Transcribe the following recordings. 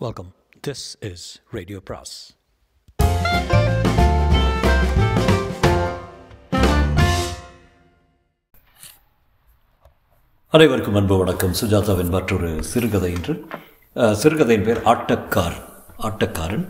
Welcome. This is Radio Pras. அனைவருக்கும் அன்பு வணக்கம் சுஜாதாவின் மற்றொரு சிறுகதை என்று அஹ், சிறுகதையின் பேர் ஆட்டக்கார் ஆட்டக்காரன்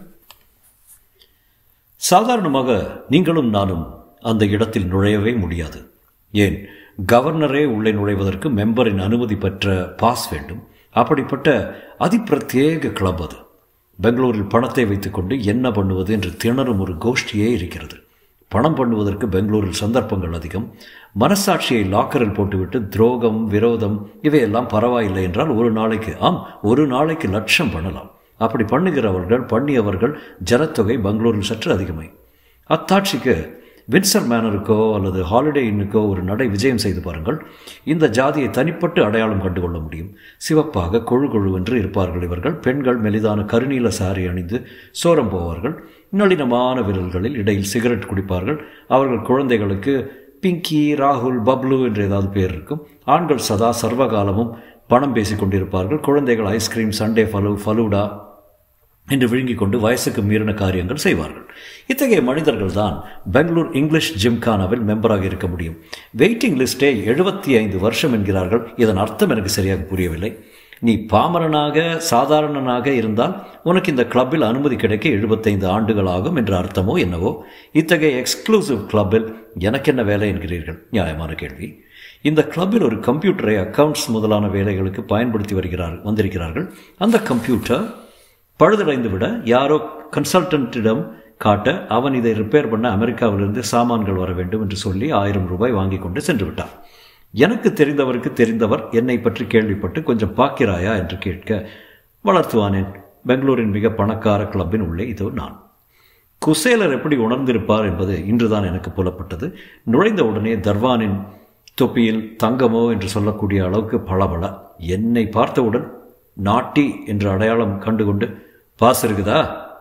சாதாரணமாக நீங்களும் நானும் அந்த இடத்தில் நுழையவே முடியாது ஏன் கவர்னரே உள்ளே நுழைவதற்கு மெம்பரின் அனுமதி பெற்ற பாஸ் வேண்டும் அப்படிப்பட்ட அதிப்பிரத்யேக கிளப் அது பெங்களூரில் பணத்தை வைத்துக்கொண்டு என்ன பண்ணுவது என்று திணறும் ஒரு கோஷ்டியே இருக்கிறது பணம் பண்ணுவதற்கு பெங்களூரில் சந்தர்ப்பங்கள் அதிகம் மனசாட்சியை லாக்கரில் போட்டுவிட்டு துரோகம் விரோதம் இவையெல்லாம் பரவாயில்லை என்றால் ஒரு நாளைக்கு ஆம் ஒரு நாளைக்கு லட்சம் பண்ணலாம் அப்படி பண்ணுகிறவர்கள் பண்ணியவர்கள் ஜனத்தொகை பெங்களூரில் சற்று அதிகமை அத்தாட்சிக்கு வின்சர் மேனருக்கோ அல்லது ஹாலிடே இன்னுக்கோ ஒரு நடை விஜயம் செய்து பாருங்கள் இந்த ஜாதியை தனிப்பட்டு அடையாளம் கண்டுகொள்ள முடியும் சிவப்பாக கொழு கொழுவென்று இருப்பார்கள் இவர்கள் பெண்கள் மெலிதான கருநீல சாரி அணிந்து சோரம் போவார்கள் நளினமான விரல்களில் இடையில் சிகரெட் குடிப்பார்கள் அவர்கள் குழந்தைகளுக்கு பிங்கி ராகுல் பப்ளு என்று ஏதாவது பேர் இருக்கும் ஆண்கள் சதா சர்வகாலமும் பணம் பேசிக் கொண்டிருப்பார்கள் குழந்தைகள் ஐஸ்கிரீம் சண்டே ஃபலு ஃபலூடா என்று விழுங்கிக் கொண்டு வயசுக்கு மீறின காரியங்கள் செய்வார்கள் இத்தகைய மனிதர்கள் தான் பெங்களூர் இங்கிலீஷ் ஜிம்கானாவில் மெம்பராக இருக்க முடியும் வெயிட்டிங் லிஸ்டே எழுபத்தி ஐந்து வருஷம் என்கிறார்கள் இதன் அர்த்தம் எனக்கு சரியாக புரியவில்லை நீ பாமரனாக சாதாரணனாக இருந்தால் உனக்கு இந்த கிளப்பில் அனுமதி கிடைக்க எழுபத்தைந்து ஆண்டுகள் ஆகும் என்ற அர்த்தமோ என்னவோ இத்தகைய எக்ஸ்க்ளூசிவ் கிளப்பில் எனக்கு என்ன வேலை என்கிறீர்கள் நியாயமான கேள்வி இந்த கிளப்பில் ஒரு கம்ப்யூட்டரை அக்கவுண்ட்ஸ் முதலான வேலைகளுக்கு பயன்படுத்தி வருகிறார் வந்திருக்கிறார்கள் அந்த கம்ப்யூட்டர் பழுதடைந்து விட யாரோ கன்சல்டன்ட்டிடம் காட்ட அவன் இதை ரிப்பேர் பண்ண அமெரிக்காவிலிருந்து சாமான்கள் வர வேண்டும் என்று சொல்லி ஆயிரம் ரூபாய் வாங்கி கொண்டு சென்று விட்டான் எனக்கு தெரிந்தவருக்கு தெரிந்தவர் என்னை பற்றி கேள்விப்பட்டு கொஞ்சம் பார்க்கிறாயா என்று கேட்க வளர்த்துவானேன் பெங்களூரின் மிக பணக்கார கிளப்பின் உள்ளே இதோ நான் குசேலர் எப்படி உணர்ந்திருப்பார் என்பது இன்றுதான் எனக்கு புலப்பட்டது நுழைந்த உடனே தர்வானின் தொப்பியில் தங்கமோ என்று சொல்லக்கூடிய அளவுக்கு பளபள என்னை பார்த்தவுடன் நாட்டி என்ற அடையாளம் கண்டுகொண்டு பாஸ் இருக்குதா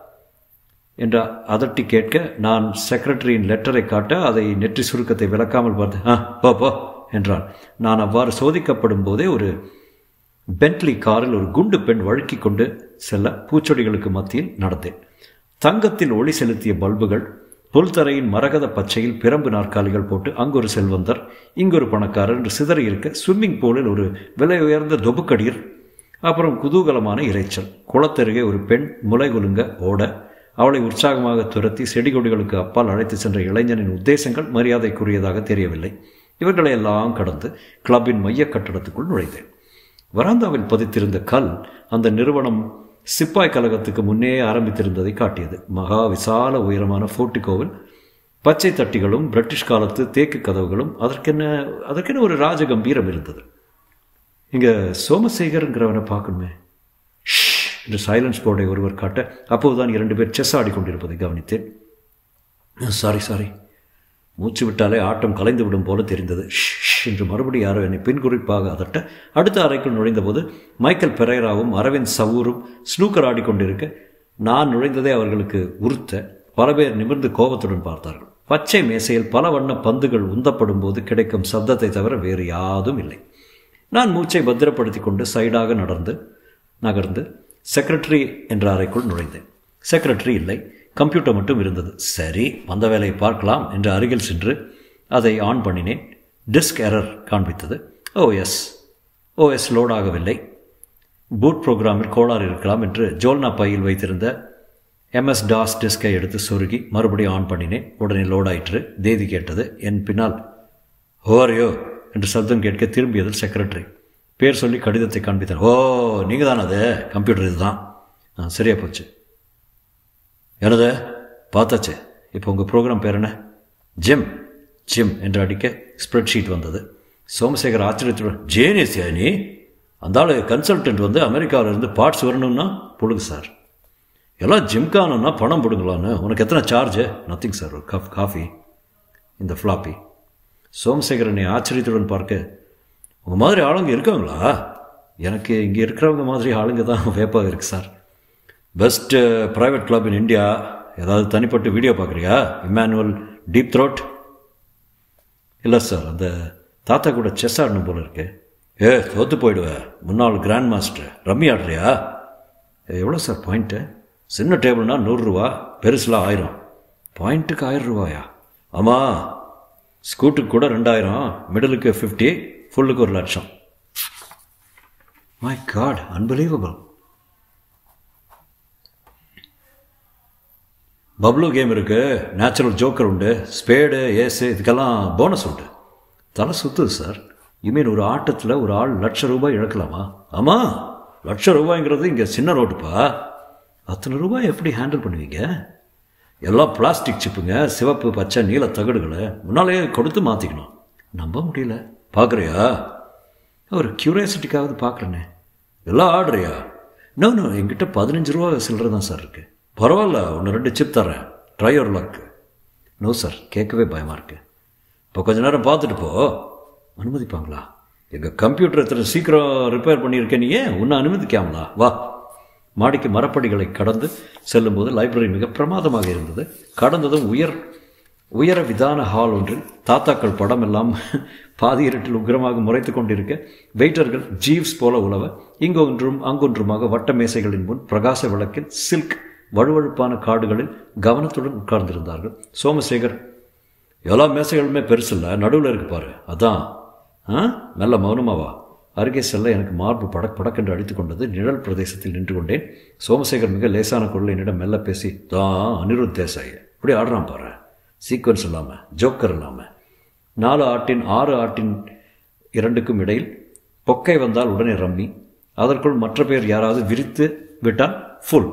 என்று அதட்டி கேட்க நான் செக்ரட்டரியின் லெட்டரை காட்ட அதை நெற்றி சுருக்கத்தை விளக்காமல் பார்த்து ஆ போ போ என்றான் நான் அவ்வாறு சோதிக்கப்படும் போதே ஒரு பென்ட்லி காரில் ஒரு குண்டு பெண் வழுக்கி கொண்டு செல்ல பூச்செடிகளுக்கு மத்தியில் நடந்தேன் தங்கத்தில் ஒளி செலுத்திய பல்புகள் புல்தரையின் மரகத பச்சையில் பிரம்பு நாற்காலிகள் போட்டு அங்கொரு செல்வந்தர் இங்கொரு பணக்காரர் என்று சிதறி இருக்க ஸ்விம்மிங் பூலில் ஒரு விலை உயர்ந்த தொபுக்கடியர் அப்புறம் குதூகலமான இரைச்சல் குளத்தருகே ஒரு பெண் முலை குலுங்க ஓட அவளை உற்சாகமாக துரத்தி செடி கொடிகளுக்கு அப்பால் அழைத்து சென்ற இளைஞனின் உத்தேசங்கள் மரியாதைக்குரியதாக தெரியவில்லை இவர்களை எல்லாம் கடந்து கிளப்பின் மைய கட்டடத்துக்குள் நுழைந்தேன் வராந்தாவில் பதித்திருந்த கல் அந்த நிறுவனம் சிப்பாய் கழகத்துக்கு முன்னே ஆரம்பித்திருந்ததை காட்டியது மகா விசால உயரமான ஃபோர்ட்டிகோவில் பச்சை தட்டிகளும் பிரிட்டிஷ் காலத்து தேக்கு கதவுகளும் அதற்கென்ன அதற்கென்ன ஒரு ராஜகம்பீரம் இருந்தது இங்கே சோமசேகருங்கிறவனை பார்க்கணுமே ஷ் என்று சைலன்ஸ் போர்டை ஒருவர் காட்ட அப்போதுதான் இரண்டு பேர் செஸ் ஆடிக்கொண்டிருப்பதை கவனித்தேன் சாரி சாரி மூச்சு விட்டாலே ஆட்டம் கலைந்து விடும் போல தெரிந்தது ஷ் ஷ் என்று மறுபடியும் யாரோ என்னை பின்குறிப்பாக அதட்ட அடுத்த அறைக்குள் நுழைந்தபோது மைக்கேல் பெரேராவும் அரவிந்த் சவூரும் ஸ்னூக்கர் ஆடிக்கொண்டிருக்க நான் நுழைந்ததே அவர்களுக்கு உறுத்த பல பேர் நிமிர்ந்து கோபத்துடன் பார்த்தார்கள் பச்சை மேசையில் பல வண்ண பந்துகள் உந்தப்படும் போது கிடைக்கும் சப்தத்தை தவிர வேறு யாதும் இல்லை நான் மூச்சை பத்திரப்படுத்தி கொண்டு சைடாக நடந்து நகர்ந்து செக்ரட்டரி என்ற அறைக்குள் நுழைந்தேன் செக்ரட்டரி இல்லை கம்ப்யூட்டர் மட்டும் இருந்தது சரி வந்த வேலையை பார்க்கலாம் என்று அருகில் சென்று அதை ஆன் பண்ணினேன் டிஸ்க் எரர் காண்பித்தது ஓஎஸ் ஓஎஸ் லோட் ஆகவில்லை பூட் ப்ரோக்ராமில் கோளாறு இருக்கலாம் என்று ஜோல்னா பையில் வைத்திருந்த எம்எஸ் டாஸ் டிஸ்கை எடுத்து சொருகி மறுபடியும் ஆன் பண்ணினேன் உடனே லோட் ஆயிற்று தேதி கேட்டது என் பின்னால் ஹோரையோ என்று சப்தம் கேட்க திரும்பியதில் செக்ரட்டரி பேர் சொல்லி கடிதத்தை காண்பித்தார் ஓ நீங்கள் தான் அது கம்ப்யூட்டர் இதுதான் ஆ சரியா போச்சு எனது பார்த்தாச்சு இப்போ உங்கள் ப்ரோக்ராம் பேர் என்ன ஜிம் ஜிம் என்று அடிக்க ஸ்ப்ரெட்ஷீட் வந்தது சோமசேகர் ஆச்சரியத்துடன் ஜேனியஸியா நீ அந்த ஆள் கன்சல்டன்ட் வந்து அமெரிக்காவிலேருந்து பார்ட்ஸ் வரணும்னா போடுங்க சார் எல்லாம் ஜிம்கானா பணம் போடுங்களான்னு உனக்கு எத்தனை சார்ஜு நத்திங் சார் ஒரு கப் காஃபி இந்த ஃப்ளாப்பி சோமசேகரனை ஆச்சரியத்துடன் பார்க்க உங்கள் மாதிரி ஆளுங்க இருக்காங்களா எனக்கு இங்கே இருக்கிறவங்க மாதிரி ஆளுங்க தான் வேப்பாக இருக்குது sir best private club in India ஏதாவது தனிப்பட்டு வீடியோ பார்க்குறியா இம்மானுவல் டீப் த்ரோட் இல்லை சார் அந்த தாத்தா கூட செஸ் ஆடணும் போல இருக்கு ஏ தோத்து போயிடுவேன் முன்னாள் கிராண்ட் மாஸ்டர் ரம்மி ஆடுறியா எவ்வளோ சார் பாயிண்ட்டு சின்ன டேபிள்னா நூறுரூவா பெருசுலாம் ஆயிரம் பாயிண்ட்டுக்கு ஆயிரம் ரூபாயா ஆமாம் ஸ்கூட்டுக்கு கூட ரெண்டாயிரம் மிடிலுக்கு ஃபிஃப்டி ஃபுல்லுக்கு ஒரு லட்சம் மை காட் அன்பிலீவபிள் பப்ளு கேம் இருக்கு நேச்சுரல் ஜோக்கர் உண்டு ஸ்பேடு ஏஸு இதுக்கெல்லாம் போனஸ் உண்டு தலை சுத்துது சார் மீன் ஒரு ஆட்டத்தில் ஒரு ஆள் லட்ச ரூபாய் இழக்கலாமா ஆமாம் லட்ச ரூபாய்ங்கிறது இங்கே சின்ன ரோட்டுப்பா அத்தனை ரூபாய் எப்படி ஹேண்டில் பண்ணுவீங்க எல்லாம் பிளாஸ்டிக் சிப்புங்க சிவப்பு பச்சை நீல தகடுகளை முன்னாலேயே கொடுத்து மாற்றிக்கணும் நம்ப முடியல பார்க்குறியா ஒரு க்யூரியாசிட்டிக்காவது பார்க்குறேனே எல்லாம் ஆடுறியா இன்னும் இன்னும் என்கிட்ட பதினஞ்சு ரூபா சில்லறை தான் சார் இருக்குது பரவாயில்ல ஒன்று ரெண்டு சிப் தரேன் ட்ரை ஒரு லக்கு நோ சார் கேட்கவே பயமாக இருக்கு இப்போ கொஞ்ச நேரம் பார்த்துட்டு போ அனுமதிப்பாங்களா எங்கள் கம்ப்யூட்டர் எத்தனை சீக்கிரம் ரிப்பேர் பண்ணியிருக்கேன் நீ ஏன் உன்னை அனுமதிக்காமலா வா மாடிக்கு மரப்படிகளை கடந்து செல்லும்போது லைப்ரரி மிக பிரமாதமாக இருந்தது கடந்ததும் உயர் உயர விதான ஹால் ஒன்றில் தாத்தாக்கள் படம் எல்லாம் பாதி இருட்டில் உக்கிரமாக முறைத்து கொண்டிருக்க வெயிட்டர்கள் ஜீவ்ஸ் போல உலவ இங்கொன்றும் அங்கொன்றுமாக வட்ட மேசைகளின் முன் பிரகாச விளக்கில் சில்க் வழுவழுப்பான காடுகளில் கவனத்துடன் உட்கார்ந்திருந்தார்கள் சோமசேகர் எல்லா மேசைகளுமே பெருசில்ல நடுவில் இருக்கு பாரு அதான் ஆ நல்ல மௌனமாவா அருகே செல்ல எனக்கு மார்பு படக் படக்கென்று அடித்து கொண்டது நிழல் பிரதேசத்தில் நின்று கொண்டேன் சோமசேகர் மிக லேசான குரல் என்னிடம் மெல்ல பேசி தான் அனிருத் தேசாய் இப்படி ஆடுறான் பாரு சீக்வன்ஸ் இல்லாமல் ஜோக்கர் இல்லாமல் நாலு ஆட்டின் ஆறு ஆட்டின் இரண்டுக்கும் இடையில் பொக்கை வந்தால் உடனே ரம்மி அதற்குள் மற்ற பேர் யாராவது விரித்து விட்டால் ஃபுல்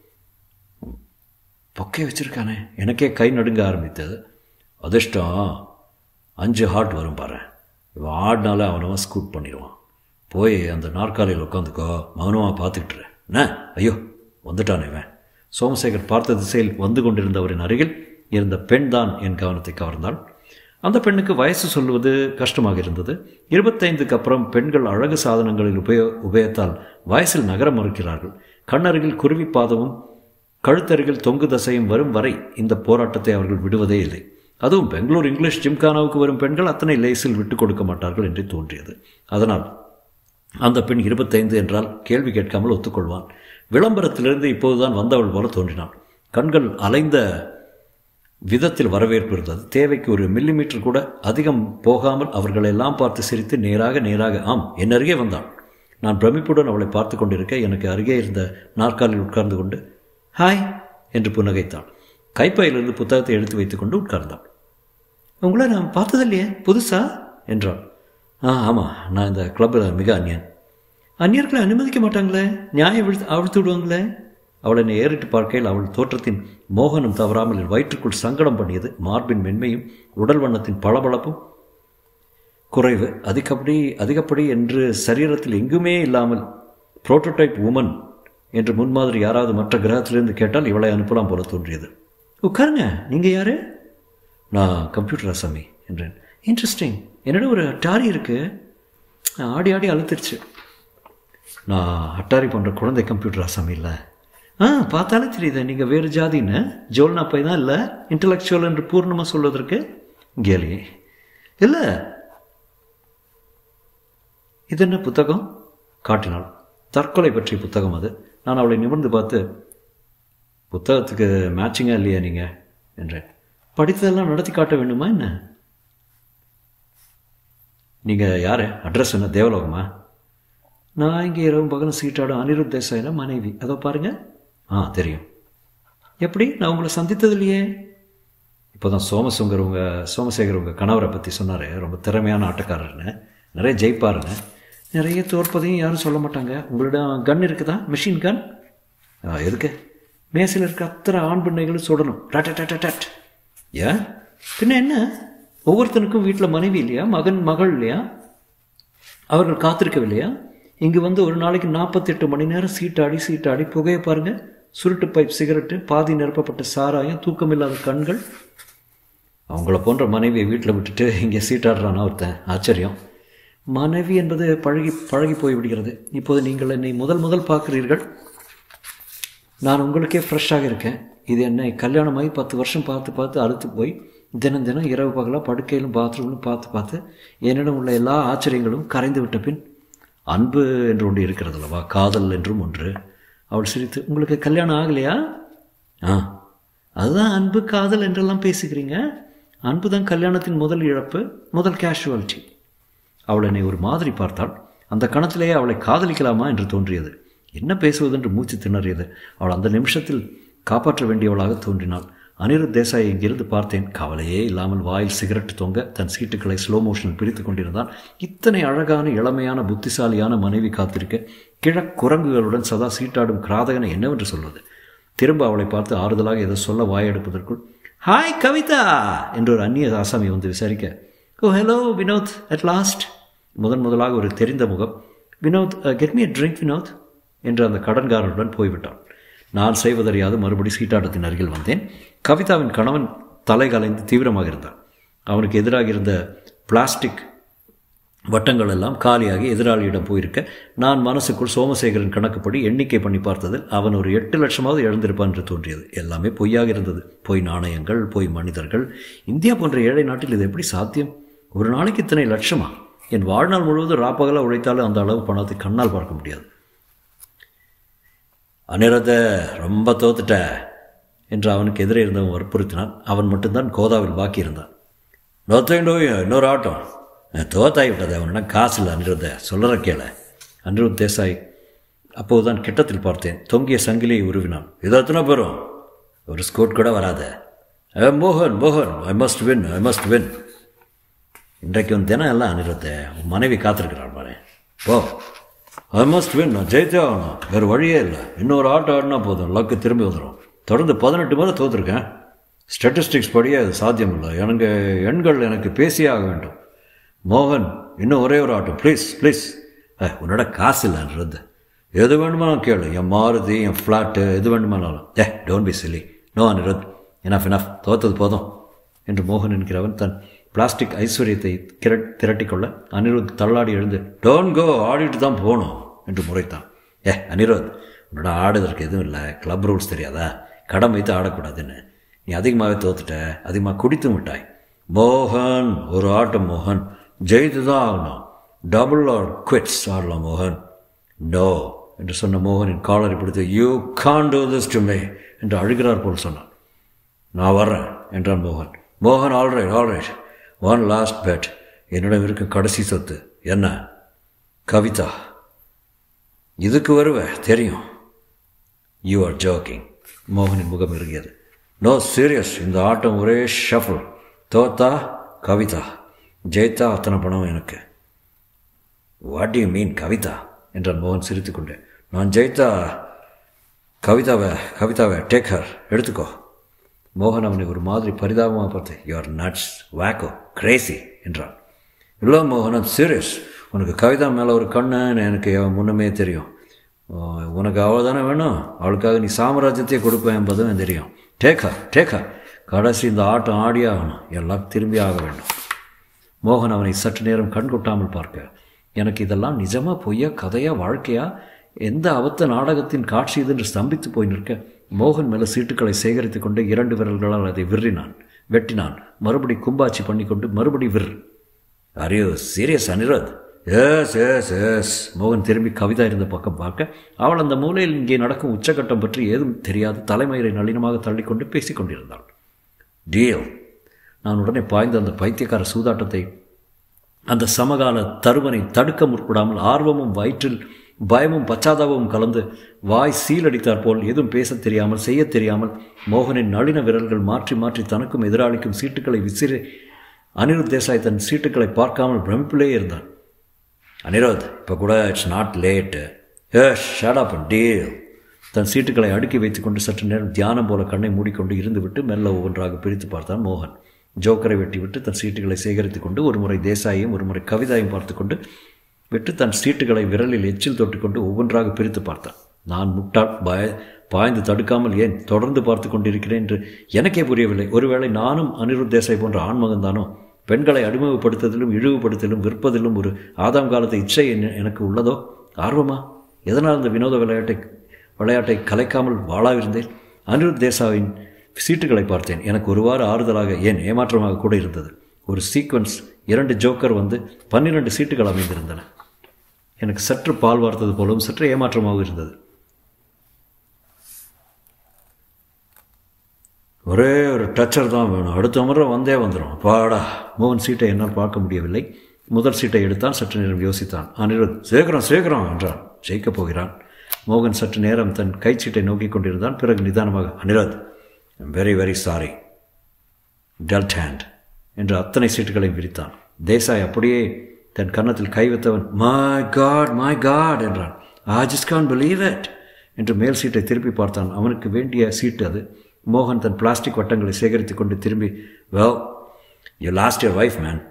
பொக்கை வச்சிருக்கானே எனக்கே கை நடுங்க ஆரம்பித்தது அதிர்ஷ்டம் அஞ்சு ஹார்ட் வரும் பாரு இவன் ஆடினால அவனவன் ஸ்கூட் பண்ணிடுவான் போய் அந்த நாற்காலியில் உட்காந்துக்கோ மௌனமாக பார்த்துக்கிட்டுரு என்ன ஐயோ வந்துட்டானே இவன் சோமசேகர் பார்த்த திசையில் வந்து கொண்டிருந்தவரின் அருகில் இருந்த பெண் தான் என் கவனத்தை கவர்ந்தாள் அந்த பெண்ணுக்கு வயசு சொல்வது கஷ்டமாக இருந்தது இருபத்தைந்துக்கு அப்புறம் பெண்கள் அழகு சாதனங்களில் உபயோ உபயோகத்தால் வயசில் நகர மறுக்கிறார்கள் கண்ணருகில் குருவி பாதமும் கழுத்தருகில் தொங்கு தசையும் வரும் வரை இந்த போராட்டத்தை அவர்கள் விடுவதே இல்லை அதுவும் பெங்களூர் இங்கிலீஷ் ஜிம்கானாவுக்கு வரும் பெண்கள் அத்தனை லேசில் விட்டுக் கொடுக்க மாட்டார்கள் என்று தோன்றியது அதனால் அந்த பெண் இருபத்தைந்து என்றால் கேள்வி கேட்காமல் ஒத்துக்கொள்வான் விளம்பரத்திலிருந்து இப்போதுதான் வந்தவள் போல தோன்றினாள் கண்கள் அலைந்த விதத்தில் வரவேற்பு இருந்தது தேவைக்கு ஒரு மில்லிமீட்டர் கூட அதிகம் போகாமல் அவர்களை எல்லாம் பார்த்து சிரித்து நேராக நேராக ஆம் என் அருகே வந்தாள் நான் பிரமிப்புடன் அவளை பார்த்து கொண்டிருக்க எனக்கு அருகே இருந்த நாற்காலில் உட்கார்ந்து கொண்டு ஹாய் என்று புன்னகைத்தாள் கைப்பையிலிருந்து புத்தகத்தை எடுத்து வைத்துக்கொண்டு உட்கார்ந்தாள் உங்களை நான் பார்த்ததில்லையே புதுசா என்றாள் ஆ ஆமாம் நான் இந்த கிளப்பில் மிக அந்நியன் அந்நியர்களை அனுமதிக்க மாட்டாங்களே நியாயம் விழுத்து அவிழ்த்து விடுவாங்களே அவள் என்னை ஏறிட்டு பார்க்கையில் அவள் தோற்றத்தின் மோகனம் தவறாமல் என் வயிற்றுக்குள் சங்கடம் பண்ணியது மார்பின் மென்மையும் உடல் வண்ணத்தின் பளபளப்பும் குறைவு அதிகப்படி அதிகப்படி என்று சரீரத்தில் எங்குமே இல்லாமல் புரோட்டோடைப் உமன் என்று முன்மாதிரி யாராவது மற்ற கிரகத்திலிருந்து கேட்டால் இவளை அனுப்பலாம் போல தோன்றியது உட்காருங்க நீங்கள் யாரு நான் கம்ப்யூட்டர் அசாமி என்றேன் இன்ட்ரெஸ்டிங் என்னோட ஒரு அட்டாரி இருக்கு ஆடி ஆடி அழுத்துருச்சு நான் அட்டாரி பண்ணுற குழந்தை கம்ப்யூட்டர் அசாமி இல்லை ஆ பார்த்தாலே தெரியுது நீங்கள் வேறு ஜாதின்னு ஜோல்னா பை தான் இல்லை இன்டலெக்சுவல் என்று பூர்ணமாக சொல்வதற்கு கேலி இல்லை இது என்ன புத்தகம் காட்டினாள் தற்கொலை பற்றிய புத்தகம் அது நான் அவளை நிமிர்ந்து பார்த்து புத்தகத்துக்கு மேட்சிங்காக இல்லையா நீங்கள் என்றேன் படித்ததெல்லாம் நடத்தி காட்ட வேண்டுமா என்ன நீங்கள் யார் அட்ரஸ் என்ன தேவலோகமா நான் இங்கே இரவு பகலும் சீட்டாடும் அனிருத் தேசாயில மனைவி அதோ பாருங்க ஆ தெரியும் எப்படி நான் உங்களை சந்தித்தது இல்லையே இப்போ தான் சோமசுங்கர் உங்கள் சோமசேகர் உங்கள் கணவரை பற்றி சொன்னார் ரொம்ப திறமையான ஆட்டக்காரர்னு நிறைய ஜெயிப்பாருன்னு நிறைய தோற்பதையும் யாரும் சொல்ல மாட்டாங்க உங்களிடம் கன் இருக்குதா மிஷின் கன் ஆ எதுக்கு மேசையில் இருக்க அத்தனை ஆண் பிள்ளைகளும் சுடணும் டட் டட் டட் ஏன் பின்ன என்ன ஒவ்வொருத்தனுக்கும் வீட்டில் மனைவி இல்லையா மகன் மகள் இல்லையா அவர்கள் காத்திருக்கவில்லையா இங்கு வந்து ஒரு நாளைக்கு நாற்பத்தெட்டு மணி நேரம் சீட்டாடி சீட்டாடி புகையை பாருங்க சுருட்டு பைப் சிகரெட்டு பாதி நிரப்பப்பட்ட சாராயம் தூக்கமில்லாத கண்கள் அவங்கள போன்ற மனைவியை வீட்டில் விட்டுட்டு இங்கே சீட்டாடுறானா ஒருத்தன் ஆச்சரியம் மனைவி என்பது பழகி பழகி போய் விடுகிறது இப்போது நீங்கள் என்னை முதல் முதல் பார்க்கிறீர்கள் நான் உங்களுக்கே ஃப்ரெஷ்ஷாக இருக்கேன் இது என்னை கல்யாணமாகி பத்து வருஷம் பார்த்து பார்த்து அழுத்து போய் தினம் தினம் இரவு பகலாக படுக்கையிலும் பாத்ரூம்லும் பார்த்து பார்த்து என்னிடம் உள்ள எல்லா ஆச்சரியங்களும் கரைந்து விட்ட பின் அன்பு என்று ஒன்று இருக்கிறது அல்லவா காதல் என்றும் ஒன்று அவள் சிரித்து உங்களுக்கு கல்யாணம் ஆகலையா ஆ அதுதான் அன்பு காதல் என்றெல்லாம் பேசுகிறீங்க அன்பு தான் கல்யாணத்தின் முதல் இழப்பு முதல் கேஷுவாலிட்டி அவள் என்னை ஒரு மாதிரி பார்த்தாள் அந்த கணத்திலேயே அவளை காதலிக்கலாமா என்று தோன்றியது என்ன பேசுவதென்று மூச்சு திணறியது அவள் அந்த நிமிஷத்தில் காப்பாற்ற வேண்டியவளாக தோன்றினாள் அனிருத் தேசாயை இங்கிருந்து பார்த்தேன் கவலையே இல்லாமல் வாயில் சிகரெட் தொங்க தன் சீட்டுகளை ஸ்லோ மோஷனில் பிரித்து கொண்டிருந்தான் இத்தனை அழகான இளமையான புத்திசாலியான மனைவி காத்திருக்க கிழக்குரங்குகளுடன் சதா சீட்டாடும் கிராதகனை என்னவென்று சொல்வது திரும்ப அவளை பார்த்து ஆறுதலாக ஏதோ சொல்ல வாயெடுப்பதற்குள் ஹாய் கவிதா என்று ஒரு அந்நிய ஆசாமி வந்து விசாரிக்க oh hello Vinod at last முதன் முதலாக ஒரு தெரிந்த முகம் Vinod get me drink Vinod என்று அந்த கடன்காரனுடன் போய்விட்டான் நான் செய்வதறியாது மறுபடி சீட்டாட்டத்தின் அருகில் வந்தேன் கவிதாவின் கணவன் தலை கலைந்து தீவிரமாக இருந்தான் அவனுக்கு எதிராக இருந்த பிளாஸ்டிக் வட்டங்கள் எல்லாம் காலியாகி எதிராளியிடம் போயிருக்க நான் மனசுக்குள் சோமசேகரன் கணக்குப்படி எண்ணிக்கை பண்ணி பார்த்ததில் அவன் ஒரு எட்டு லட்சமாவது இழந்திருப்பான் என்று தோன்றியது எல்லாமே பொய்யாக இருந்தது பொய் நாணயங்கள் பொய் மனிதர்கள் இந்தியா போன்ற ஏழை நாட்டில் இது எப்படி சாத்தியம் ஒரு நாளைக்கு இத்தனை லட்சமா என் வாழ்நாள் முழுவதும் ராப்பகலாக உழைத்தாலும் அந்த அளவு பணத்தை கண்ணால் பார்க்க முடியாது அனிரத ரொம்ப தோத்துட்ட என்று அவனுக்கு எதிரே இருந்தவன் வற்புறுத்தினான் அவன் மட்டும்தான் கோதாவில் பாக்கி இருந்தான் நோத்தேண்டோ இன்னொரு ஆட்டம் தோத்தாய் விட்டது அவனிடம் காசு இல்லை அனிருத்த சொல்லுற கேள அனிருத் தேசாய் அப்போதுதான் கிட்டத்தில் பார்த்தேன் தொங்கிய சங்கிலியை உருவினான் இது எத்தனை பேரும் ஒரு ஸ்கோட் கூட வராத மோகன் மோகன் I must win I must win இன்றைக்கு உன் தினம் எல்லாம் அனிருத்த உன் மனைவி காத்திருக்கிறாள் பாரு போ ஐ மஸ்ட் வின் நான் ஜெயித்தே ஆகணும் வேறு வழியே இல்லை இன்னொரு ஆட்டம் ஆடினா போதும் லக்கு திரும்பி வந்துடும் தொடர்ந்து பதினெட்டு முறை தோற்றுருக்கேன் ஸ்டாட்டிஸ்டிக்ஸ் படியே அது சாத்தியம் இல்லை எனக்கு எண்கள் எனக்கு பேசியே ஆக வேண்டும் மோகன் இன்னும் ஒரே ஒரு ஆட்டம் ப்ளீஸ் ப்ளீஸ் உன்னோட காசு இல்லைன்றது எது வேணுமானாலும் கேளு என் மாருதி என் ஃப்ளாட்டு எது வேணுமானாலும் hey don't be silly no Anirudh enough enough தோத்தது போதும் என்று மோகன் என்கிறவன் தன் பிளாஸ்டிக் ஐஸ்வர்யத்தை திர திரட்டிக்கொள்ள அனிருத் தள்ளாடி எழுந்து டோன்ட் கோ ஆடிட்டு தான் போகணும் என்று முறைத்தான் ஏ அனிருத் உன்னோட ஆடுதற்கு எதுவும் இல்லை கிளப் ரூல்ஸ் தெரியாதா கடன் வைத்து ஆடக்கூடாதுன்னு நீ அதிகமாகவே தோத்துட்ட அதிகமாக குடித்து விட்டாய் மோகன் ஒரு ஆட்டம் மோகன் ஜெயித்து தான் ஆகணும் டபுள் ஆர் குவிட்ஸ் ஆடலாம் மோகன் நோ என்று சொன்ன மோகனின் காலரை பிடித்து you Khan do this to மே என்று அழுகிறார் போல் சொன்னான் நான் வர்றேன் என்றான் மோகன் மோகன் alright alright one last bed என்னிடம் இருக்க கடைசி சொத்து என்ன கவிதா இதுக்கு வருவ தெரியும் யூ ஆர் ஜோக்கிங் மோகனின் முகம் இறுகியது நோ சீரியஸ் இந்த ஆட்டம் ஒரே ஷஃபிள் தோத்தா கவிதா ஜெயித்தா அத்தனை பணம் எனக்கு வாட் யூ மீன் கவிதா என்றான் மோகன் சிரித்து கொண்டு நான் ஜெயித்தா கவிதாவை கவிதாவை டேக்கர் எடுத்துக்கோ மோகன் அவனை ஒரு மாதிரி பரிதாபமாக பார்த்து யுவர் நட்ஸ் வேக்கோ கிரேசி என்றான் இல்லை மோகன் சீரியஸ் உனக்கு கவிதா மேலே ஒரு கண்ணு எனக்கு முன்னமே தெரியும் உனக்கு அவள் தானே வேணும் அவளுக்காக நீ சாம்ராஜ்யத்தையே கொடுப்பேன் என்பதும் தெரியும் டேக்கா டேக்கா கடைசி இந்த ஆட்டம் ஆடியே ஆகணும் எல்லாம் திரும்பி ஆக வேண்டும் மோகன் அவனை சற்று நேரம் கண் கொட்டாமல் பார்க்க எனக்கு இதெல்லாம் நிஜமா பொய்யா கதையா வாழ்க்கையா எந்த அவத்த நாடகத்தின் காட்சி இது என்று ஸ்தம்பித்து போய் நிற்க மோகன் மேல சீட்டுக்களை சேகரித்து கொண்டு இரண்டு விரல்களால் அதை விர்றினான் வெட்டினான் மறுபடி கும்பாச்சி பண்ணிக்கொண்டு மறுபடி விர் are you serious Anirudh yes yes yes மோகன் திரும்பி கவிதா இருந்த பக்கம் பார்க்க அவள் அந்த மூலையில் இங்கே நடக்கும் உச்சக்கட்டம் பற்றி ஏதும் தெரியாது தலைமயிரை நளினமாக தள்ளிக்கொண்டு பேசிக் கொண்டிருந்தாள் டீல் நான் உடனே பாய்ந்த அந்த பைத்தியக்கார சூதாட்டத்தை அந்த சமகால தருவனை தடுக்க முற்படாமல் ஆர்வமும் வயிற்றில் பயமும் பச்சாதாபமும் கலந்து வாய் சீலடித்தார் போல் எதுவும் பேசத் தெரியாமல் செய்யத் தெரியாமல் மோகனின் நளின விரல்கள் மாற்றி மாற்றி தனக்கும் எதிராளிக்கும் சீட்டுக்களை விசிறி அனிருத் தேசாய் தன் சீட்டுக்களை பார்க்காமல் பிரமிப்பிலே இருந்தான் அனிருத் இப்போ கூட it's not late hey shut up deal தன் சீட்டுகளை அடுக்கி வைத்துக்கொண்டு சற்று நேரம் தியானம் போல கண்ணை மூடிக்கொண்டு இருந்துவிட்டு மெல்ல ஒவ்வொன்றாக பிரித்து பார்த்தான் மோகன் ஜோக்கரை வெட்டிவிட்டு தன் சீட்டுகளை சேகரித்து கொண்டு ஒரு முறை தேசாயையும் ஒரு முறை கவிதாயும் பார்த்து கொண்டு விட்டு தன் சீட்டுகளை விரலில் எச்சில் தொட்டுக்கொண்டு ஒவ்வொன்றாக பிரித்து பார்த்தான் நான் முட்டாள் பய பாய்ந்து தடுக்காமல் ஏன் தொடர்ந்து பார்த்து கொண்டிருக்கிறேன் என்று எனக்கே புரியவில்லை ஒருவேளை நானும் அனிருத் தேசாய் போன்ற ஆண்மகன் தானோ பெண்களை அடிமைப்படுத்துவதிலும் இழிவுபடுத்தலும் விற்பதிலும் ஒரு ஆதாம் காலத்து இச்சை எனக்கு உள்ளதோ ஆர்வமா எதனால் இந்த வினோத விளையாட்டை விளையாட்டை கலைக்காமல் வாழாவிருந்தேன் அனிருத் தேசாவின் சீட்டுகளை பார்த்தேன் எனக்கு ஒருவாறு ஆறுதலாக ஏன் ஏமாற்றமாக கூட இருந்தது ஒரு சீக்வன்ஸ் இரண்டு ஜோக்கர் வந்து பன்னிரண்டு சீட்டுகள் அமைந்திருந்தன எனக்கு சற்று பால் வார்த்தது போலவும் சற்று ஏமாற்றமாகவும் இருந்தது ஒரே ஒரு டச்சர் தான் வேணும் அடுத்த முறை வந்தே வந்துடும் பாடா மோகன் சீட்டை என்னால் பார்க்க முடியவில்லை முதல் சீட்டை எடுத்தான் சற்று நேரம் யோசித்தான் அனிருத் சீக்கிரம் சீக்கிரம் என்றான் ஜெயிக்கப் போகிறான் மோகன் சற்று நேரம் தன் கைச்சீட்டை நோக்கி கொண்டிருந்தான் பிறகு நிதானமாக Anirudh very very sorry dealt hand என்று அத்தனை சீட்டுகளையும் விரித்தான் தேசாய் அப்படியே தன் கன்னத்தில் கை வைத்தவன் மை காட் மை காட் என்றான் I just can't believe it என்று மேல் சீட்டை திருப்பி பார்த்தான் அவனுக்கு வேண்டிய சீட்டு அது மோகன் தன் பிளாஸ்டிக் வட்டங்களை சேகரித்து கொண்டு திரும்பி well you lost your wife man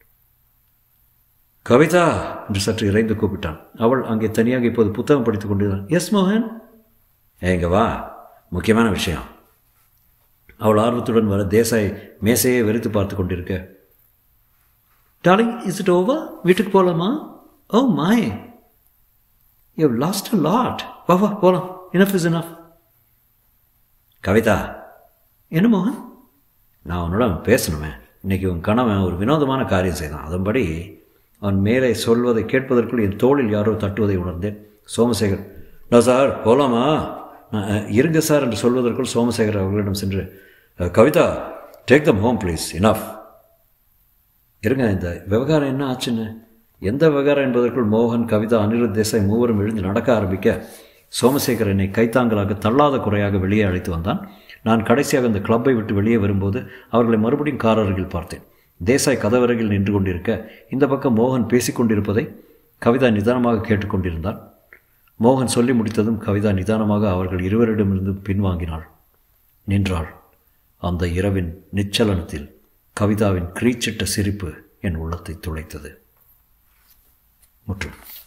Kavitha என்று சற்று இறைந்து கூப்பிட்டான் அவள் அங்கே தனியாக இப்போது புத்தகம் படித்துக் கொண்டிருந்தான் எஸ் மோகன் ஏங்க வா முக்கியமான விஷயம் அவள் ஆர்வத்துடன் வர தேசாய் மேசையை வெறுத்து பார்த்து கொண்டிருக்க டார்லிங் இஸ் இட் ஓவர் வீட்டுக்கு போகலாமா oh my you lost a lot வா வா போகலாம் இனஃப் இஸ் இனஃப் கவிதா என்ன மோகன் நான் உன்னோட பேசணுமே இன்னைக்கு உன் கணவன் ஒரு வினோதமான காரியம் செய்தான் அதன்படி அவன் மேலே சொல்வதை கேட்பதற்குள் என் தோளில் யாரோ தட்டுவதை உணர்ந்தேன் சோமசேகர் நான் சார் போகலாமா நான் இருங்க சார் என்று சொல்வதற்குள் சோமசேகர் அவர்களிடம் சென்று Kavitha take them home please enough இருங்க இந்த விவகாரம் என்ன ஆச்சுன்னு எந்த விவகாரம் என்பதற்குள் மோகன் கவிதா அனிருத் தேசாய் மூவரும் எழுந்து நடக்க ஆரம்பிக்க சோமசேகர் என்னை கைத்தாங்கலாக தள்ளாத குறையாக வெளியே அழைத்து வந்தான் நான் கடைசியாக அந்த கிளப்பை விட்டு வெளியே வரும்போது அவர்களை மறுபடியும் கார் அருகில் பார்த்தேன் தேசாய் கதவருகில் நின்று கொண்டிருக்க இந்த பக்கம் மோகன் பேசிக்கொண்டிருப்பதை கவிதா நிதானமாக கேட்டுக்கொண்டிருந்தான் மோகன் சொல்லி முடித்ததும் கவிதா நிதானமாக அவர்கள் இருவரிடமிருந்து பின்வாங்கினாள் நின்றாள் அந்த இரவின் நிச்சலனத்தில் கவிதாவின் கிரீச்சிட்ட சிரிப்பு என் உள்ளத்தை துளைத்தது முற்றும்